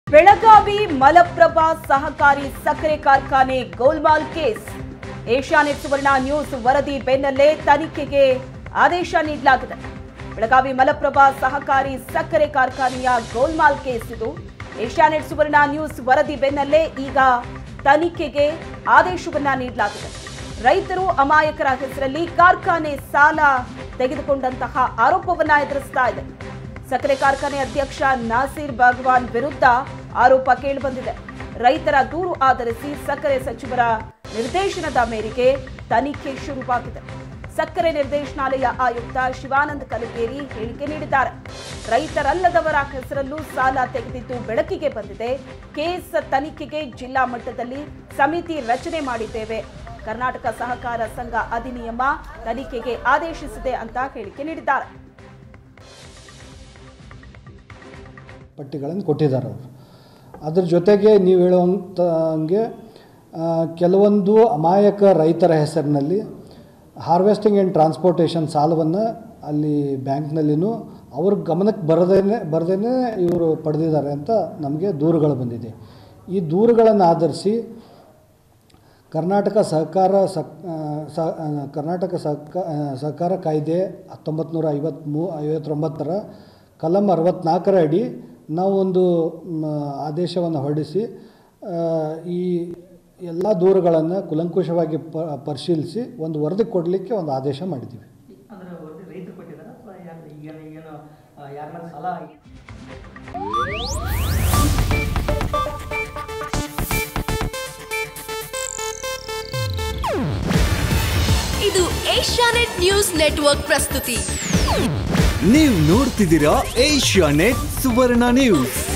ಬೆಳಗಾವಿ ಮಲಪ್ರಭಾ ಸಹಕಾರಿ ಸಕ್ಕರೆ ಕಾರ್ಖಾನೆ ಗೋಲ್ಮಾಲ್ ಕೇಸ್ ಏಷ್ಯಾನೆಟ್ ಸುವರ್ಣ ನ್ಯೂಸ್ ವರದಿ ಬೆನ್ನಲ್ಲೇ ತನಿಖೆಗೆ ಆದೇಶ ನೀಡಲಾಗಿದೆ ಬೆಳಗಾವಿ ಮಲಪ್ರಭಾ ಸಹಕಾರಿ ಸಕ್ಕರೆ ಕಾರ್ಖಾನೆಯ ಗೋಲ್ಮಾಲ್ ಕೇಸ್ ಇದು ಏಷ್ಯಾನೆಟ್ ಸುವರ್ಣ ನ್ಯೂಸ್ ವರದಿ ಬೆನ್ನಲ್ಲೇ ಈಗ ತನಿಖೆಗೆ ಆದೇಶವನ್ನ ನೀಡಲಾಗಿದೆ ರೈತರು ಅಮಾಯಕರ ಹೆಸರಲ್ಲಿ ಕಾರ್ಖಾನೆ ಸಾಲ ತೆಗೆದುಕೊಂಡಂತಹ ಆರೋಪವನ್ನ ಎದುರಿಸ್ತಾ ಇದೆ ಸಕ್ಕರೆ ಕಾರ್ಖಾನೆ ಅಧ್ಯಕ್ಷ ನಾಸೀರ್ ಭಗವಾನ್ ವಿರುದ್ಧ ಆರೋಪ ಕೇಳಿಬಂದಿದೆ ರೈತರ ದೂರು ಆಧರಿಸಿ ಸಕ್ಕರೆ ಸಚಿವರ ನಿರ್ದೇಶನದ ಮೇರೆಗೆ ತನಿಖೆ ಶುರುವಾಗಿದೆ ಸಕ್ಕರೆ ನಿರ್ದೇಶನಾಲಯ ಆಯುಕ್ತ ಶಿವಾನಂದ್ ಕಲಗೇರಿ ಹೇಳಿಕೆ ನೀಡಿದ್ದಾರೆ ರೈತರಲ್ಲದವರ ಹೆಸರಲ್ಲೂ ಸಾಲ ತೆಗೆದಿದ್ದು ಬೆಳಕಿಗೆ ಬಂದಿದೆ ಕೇಸ್ ತನಿಖೆಗೆ ಜಿಲ್ಲಾ ಮಟ್ಟದಲ್ಲಿ ಸಮಿತಿ ರಚನೆ ಮಾಡಿದ್ದೇವೆ ಕರ್ನಾಟಕ ಸಹಕಾರ ಸಂಘ ಅಧಿನಿಯಮ ತನಿಖೆಗೆ ಆದೇಶಿಸಿದೆ ಅಂತ ಹೇಳಿಕೆ ನೀಡಿದ್ದಾರೆ ಪಟ್ಟಿಗಳನ್ನು ಕೊಟ್ಟಿದ್ದಾರೆ ಅವರು ಅದ್ರ ಜೊತೆಗೆ ನೀವು ಹೇಳುವಂಥ ಹಂಗೆ ಆ, ಕೆಲವೊಂದು ಅಮಾಯಕ ರೈತರ ಹೆಸರಿನಲ್ಲಿ ಹಾರ್ವೆಸ್ಟಿಂಗ್ ಆ್ಯಂಡ್ ಟ್ರಾನ್ಸ್ಪೋರ್ಟೇಷನ್ ಸಾಲವನ್ನು ಅಲ್ಲಿ ಬ್ಯಾಂಕ್ನಲ್ಲಿನೂ ಅವ್ರ ಗಮನಕ್ಕೆ ಬರದೇನೆ ಬರದೇನೆ ಇವರು ಪಡೆದಿದ್ದಾರೆ ಅಂತ ನಮಗೆ ದೂರುಗಳು ಬಂದಿದೆ ಈ ದೂರುಗಳನ್ನು ಆಧರಿಸಿ ಕರ್ನಾಟಕ ಸಹಕಾರ ಸಕ್ ಆ, ಸ ಆ, ಕರ್ನಾಟಕ ಸಹಕ ಆ, ಸಹಕಾರ ಕಾಯ್ದೆ ಹತ್ತೊಂಬತ್ತು ನೂರ ಐವತ್ಮೂ ಐವತ್ತೊಂಬತ್ತರ ಕಲಂ ಅರವತ್ತ್ನಾಲ್ಕರ ಅಡಿ ನಾವು ಒಂದು ಆದೇಶವನ್ನು ಹೊರಡಿಸಿ ಆ, ಈ ಎಲ್ಲ ದೂರುಗಳನ್ನು ಕುಲಂಕುಷವಾಗಿ ಪ ಪರಿಶೀಲಿಸಿ ಒಂದು ವರದಿ ಕೊಡಲಿಕ್ಕೆ ಒಂದು ಆದೇಶ ಮಾಡಿದ್ದೀವಿ ಅಂದ್ರೆ ವರದಿ ರೈತರು ಕೊಟ್ಟಿದ್ದಾರೆ ಅಥವಾ ಯಾರು ಏನು ಏನು ಯಾರನ್ನ ಸಾಲ ಆಗಿ ಇದು ಏಷ್ಯಾನೆಟ್ ನ್ಯೂಸ್ ನೆಟ್ವರ್ಕ್ ಪ್ರಸ್ತುತಿ ನೀವು ನೋಡ್ತಿದ್ದೀರಾ ಏಷ್ಯಾ ನೆಟ್ ಸುವರ್ಣ ನ್ಯೂಸ್